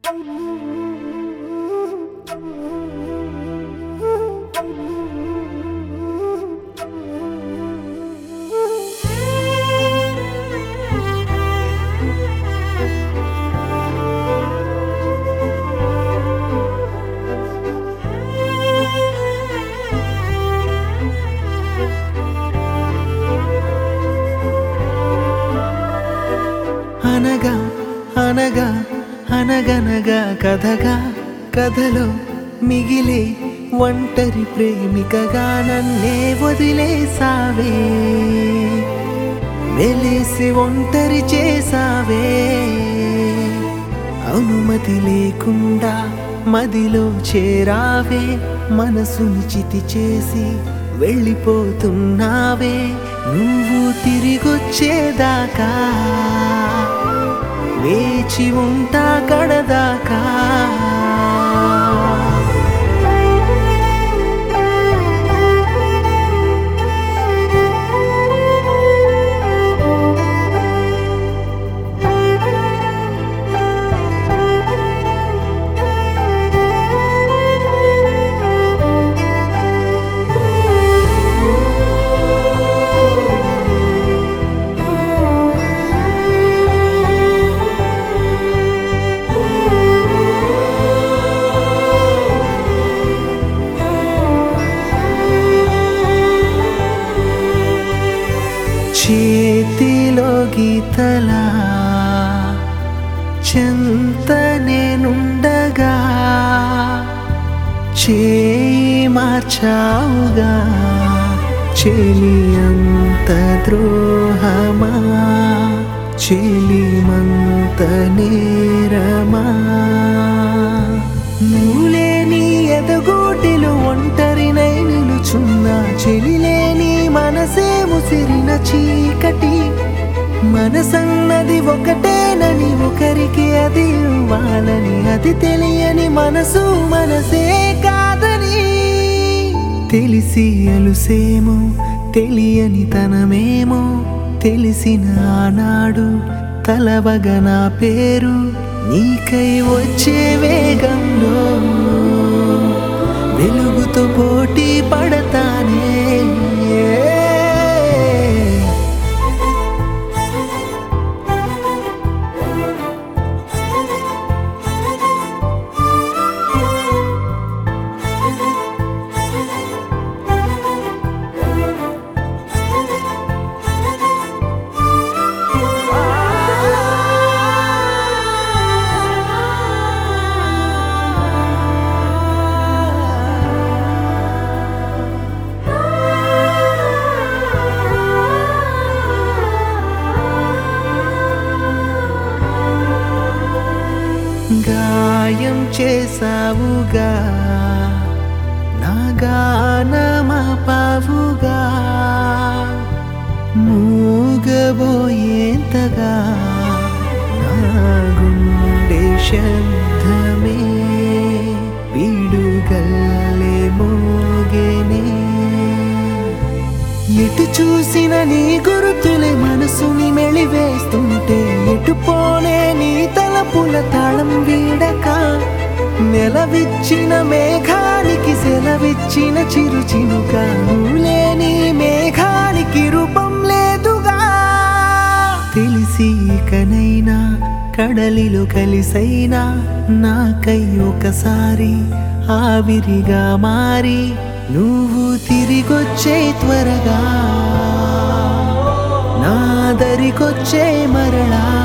అనగా అనగా అనగనగా కథగా కథలో మిగిలే ఒంటరి ప్రేమికగా నన్నే వదిలేసావే వెలేసి ఒంటరి చేసావే అనుమతి లేకుండా మదిలో చేరావే మనసుని చితి చేసి వెళ్ళిపోతున్నావే నువ్వు తిరిగొచ్చేదాకా వేచి ఉంటా కడదాకా చేతిలో గీతలా చెంత నేనుండగా చేయి మార్చావుగా చెలి అంత ద్రోహమా చెలిమంత నేరమా నువ్వులేని ఎదగోటిలో ఒంటరినై నిలుచున్నా చెలిలేని మనసే ముసిరిన చీకటి మనసన్నది ఒకటేనని ఒకరికి అది ఇవ్వాలని అది తెలియని మనసు మనసే కాదని తెలిసి అలుసేమో తెలియని తనమేమో తెలిసిన ఆనాడు తలవగ నా పేరు నీకై వచ్చే వేగంలో వెలుగుతో పోటీ పడతానే గాయం చేసావుగా నా గానమాపావుగా మూగబోయేంతగా నా గుండె శబ్దమే పిడుగల్లే మోగేనే ఎటు చూసిన నీ గురుతులే మనసుని మెలివేస్తుంటే ఎటు పోనే నీ తలపుల తాళం వీడక నెలవిచ్చిన మేఘానికి సెలవిచ్చిన చిరు చినుక లేని మేఘానికి రూపం లేదుగా తెలిసి ఇకనైనా కడలిలో కలిసైనా నాకై ఒకసారి ఆవిరిగా మారి నువ్వు తిరిగొచ్చే త్వరగా నా దరికొచ్చే మరళా